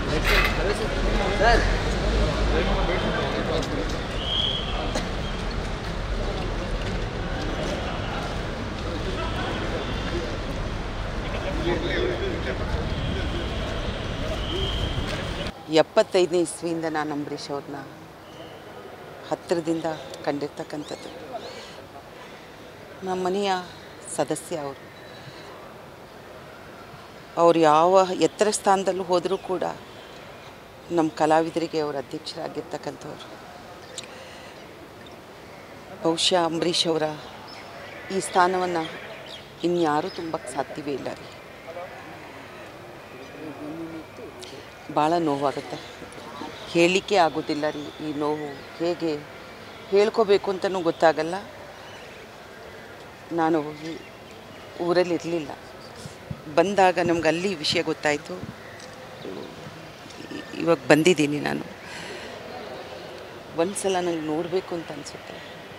ಎಪ್ಪತ್ತೈದನೇ ಇಸ್ವಿಯಿಂದ ನಾನು ಅಂಬರೀಷ್ ಅವ್ರನ್ನ ಹತ್ತಿರದಿಂದ ಕಂಡಿರ್ತಕ್ಕಂಥದ್ದು ನಮ್ಮ ಮನೆಯ ಸದಸ್ಯ ಅವರು ಅವ್ರು ಯಾವ ಎತ್ತರ ಸ್ಥಾನದಲ್ಲೂ ಹೋದರೂ ಕೂಡ ನಮ್ಮ ಕಲಾವಿದರಿಗೆ ಅವರು ಅಧ್ಯಕ್ಷರಾಗಿರ್ತಕ್ಕಂಥವ್ರು ಬಹುಶಃ ಅಂಬರೀಷ್ ಅವರ ಈ ಸ್ಥಾನವನ್ನು ಇನ್ಯಾರೂ ತುಂಬಕ್ಕೆ ಸಾಧ್ಯವೇ ಇಲ್ಲ ರೀ ಭಾಳ ನೋವಾಗುತ್ತೆ ಹೇಳಲಿಕ್ಕೆ ಆಗೋದಿಲ್ಲ ರೀ ಈ ನೋವು ಹೇಗೆ ಹೇಳ್ಕೋಬೇಕು ಅಂತಲೂ ಗೊತ್ತಾಗಲ್ಲ ನಾನು ಈ ಊರಲ್ಲಿ ಇರಲಿಲ್ಲ ಬಂದಾಗ ನಮ್ಗೆ ಅಲ್ಲಿ ವಿಷಯ ಗೊತ್ತಾಯಿತು ಇವಾಗ ಬಂದಿದ್ದೀನಿ ನಾನು ಒಂದು ಸಲ ನಂಗೆ ನೋಡಬೇಕು ಅಂತ ಅನಿಸುತ್ತೆ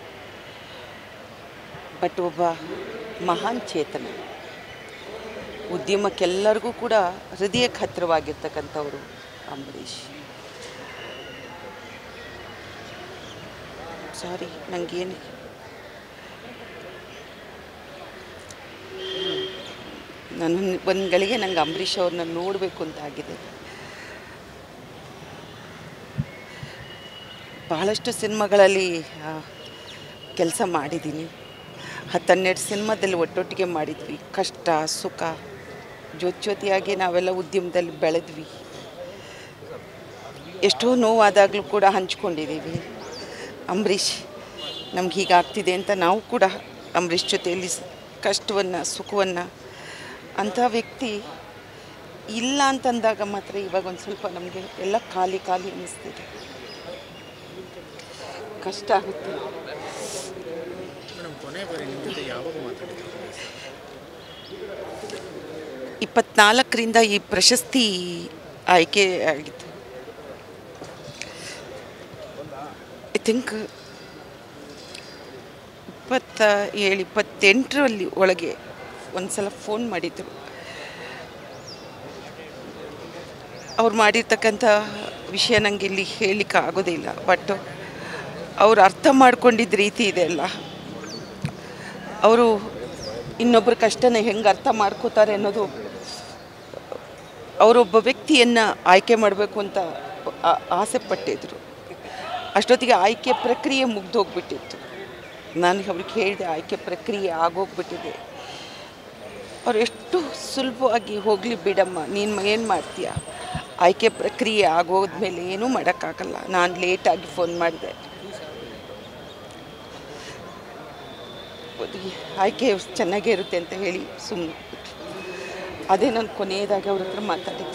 ಬಟ್ ಒಬ್ಬ ಮಹಾನ್ ಚೇತನ ಉದ್ಯಮಕ್ಕೆಲ್ಲರಿಗೂ ಕೂಡ ಹೃದಯಕ್ಕೆ ಹತ್ತಿರವಾಗಿರ್ತಕ್ಕಂಥವ್ರು ಅಂಬರೀಷ್ ಸಾರಿ ನನಗೇನು ನಾನು ಒಂದು ಗಳಿಗೆ ನಂಗೆ ಅಂಬರೀಷ್ ಅವ್ರನ್ನ ನೋಡಬೇಕು ಅಂತ ಆಗಿದೆ ಬಹಳಷ್ಟು ಸಿನಿಮಾಗಳಲ್ಲಿ ಕೆಲಸ ಮಾಡಿದ್ದೀನಿ ಹತ್ತನ್ನೆರಡು ಸಿನಿಮಾದಲ್ಲಿ ಒಟ್ಟೊಟ್ಟಿಗೆ ಮಾಡಿದ್ವಿ ಕಷ್ಟ ಸುಖ ಜೊತೆ ಜೊತೆಯಾಗಿ ನಾವೆಲ್ಲ ಉದ್ಯಮದಲ್ಲಿ ಬೆಳೆದ್ವಿ ಎಷ್ಟೋ ನೋವಾದಾಗಲೂ ಕೂಡ ಹಂಚ್ಕೊಂಡಿದ್ದೀವಿ ಅಂಬರೀಷ್ ನಮ್ಗೆ ಹೀಗಾಗ್ತಿದೆ ಅಂತ ನಾವು ಕೂಡ ಅಂಬರೀಷ್ ಜೊತೆಯಲ್ಲಿ ಸ್- ಕಷ್ಟವನ್ನು ಸುಖವನ್ನು ಅಂಥ ವ್ಯಕ್ತಿ ಇಲ್ಲ ಅಂತಂದಾಗ ಮಾತ್ರ ಇವಾಗ ಒಂದು ಸ್ವಲ್ಪ ನಮಗೆ ಎಲ್ಲ ಖಾಲಿ ಖಾಲಿ ಅನ್ನಿಸ್ತಿದೆ ಕಷ್ಟ ಆಗುತ್ತೆ ಮೇಡಮ್ ಕೊನೆ ಬಾರಿ ನಿಮ್ಮ ಜೊತೆ ಯಾವಾಗ ಮಾತಾಡಿದ್ರು ಇಪ್ಪತ್ನಾಲ್ಕರಿಂದ ಈ ಪ್ರಶಸ್ತಿ ಆಯ್ಕೆ ಆಗಿತ್ತು ಐ ಥಿಂಕ್ ಇಪ್ಪತ್ತ ಏಳು ಇಪ್ಪತ್ತೆಂಟರಲ್ಲಿ ಒಳಗೆ ಒಂದು ಸಲ ಫೋನ್ ಮಾಡಿದ್ರು ಅವ್ರು ಮಾಡಿರ್ತಕ್ಕಂಥ ವಿಷಯ ನನಗೆ ಇಲ್ಲಿ ಹೇಳಲಿಕ್ಕೆ ಆಗೋದೇ ಇಲ್ಲ ಬಟ್ ಅವ್ರು ಅರ್ಥ ಮಾಡ್ಕೊಂಡಿದ್ದ ರೀತಿ ಇದೆ ಅಲ್ಲ ಅವರು ಇನ್ನೊಬ್ಬರ ಕಷ್ಟನ ಹೆಂಗೆ ಅರ್ಥ ಮಾಡ್ಕೋತಾರೆ ಅನ್ನೋದು ಅವರೊಬ್ಬ ವ್ಯಕ್ತಿಯನ್ನು ಆಯ್ಕೆ ಮಾಡಬೇಕು ಅಂತ ಆ- ಆಸೆ ಪಟ್ಟಿದ್ರು ಅಷ್ಟೊತ್ತಿಗೆ ಆಯ್ಕೆ ಪ್ರಕ್ರಿಯೆ ಮುಗ್ದೋಗ್ಬಿಟ್ಟಿತ್ತು ನಾನು ಅವ್ರಿಗೆ ಹೇಳಿದೆ ಆಯ್ಕೆ ಪ್ರಕ್ರಿಯೆ ಆಗೋಗ್ಬಿಟ್ಟಿದೆ ಅವ್ರು ಎಷ್ಟು ಸುಲಭವಾಗಿ ಹೋಗಲಿ ಬಿಡಮ್ಮ ನೀನು ಏನು ಮಾಡ್ತೀಯ ಆಯ್ಕೆ ಪ್ರಕ್ರಿಯೆ ಆಗೋದ್ಮೇಲೆ ಏನೂ ಮಾಡೋಕ್ಕಾಗಲ್ಲ ನಾನು ಲೇಟಾಗಿ ಫೋನ್ ಮಾಡಿದೆ ಆಯ್ಕೆ ಚೆನ್ನಾಗೇ ಇರುತ್ತೆ ಅಂತ ಹೇಳಿ ಸುಮ್ಮನೆ ಅದೇ ನಾನು ಕೊನೆಯದಾಗಿ ಅವ್ರ ಹತ್ರ ಮಾತಾಡಿದ್ದು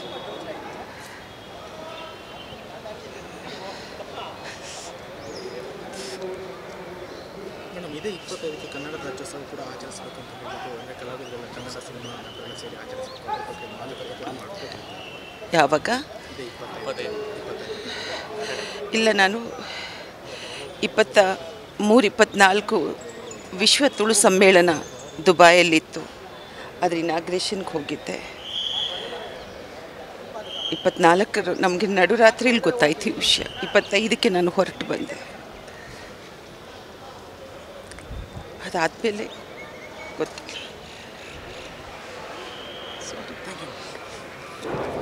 ಮೇಡಮ್ ಇದೇ ಇಪ್ಪತ್ತೈದಕ್ಕೆ ಕನ್ನಡ ರಾಜ್ಯೋತ್ಸವ ಕೂಡ ಆಚರಿಸಬೇಕು ಅಂತ ಹೇಳಿದ್ರು ಅಂದರೆ ಕಲಾವಿದರೆಲ್ಲ ಕನ್ನಡ ಸಿನಿಮಾ ನಟರೆಲ್ಲ ಸೇರಿ ಆಚರಿಸಬೇಕು ಅದ್ರ ಬಗ್ಗೆ ಮಾತುಕತೆ ಕೂಡ ಮಾಡ್ಬೇಕು ಯಾವಾಗ ಇದೇ ಇಪ್ಪತ್ತೈದು ಇಪ್ಪತ್ತೈದು ಇಲ್ಲ ನಾನು ಇಪ್ಪತ್ತ ಮೂರು ಇಪ್ಪತ್ತ್ನಾಲ್ಕು ವಿಶ್ವ ತುಳು ಸಮ್ಮೇಳನ ದುಬಾಯಲ್ಲಿತ್ತು ಅದ್ರ ಇನಾಗ್ರೇಷನ್ಗೆ ಹೋಗಿದ್ದೆ ಇಪ್ಪತ್ನಾಲ್ಕರ ನಮಗೆ ನಡುರಾತ್ರಿಲಿ ಗೊತ್ತಾಯ್ತು ಈ ವಿಷಯ ಇಪ್ಪತ್ತೈದಕ್ಕೆ ನಾನು ಹೊರಟು ಬಂದೆ ಅದಾದಮೇಲೆ ಗೊತ್ತಿಲ್ಲ ಥ್ಯಾಂಕ್ ಯು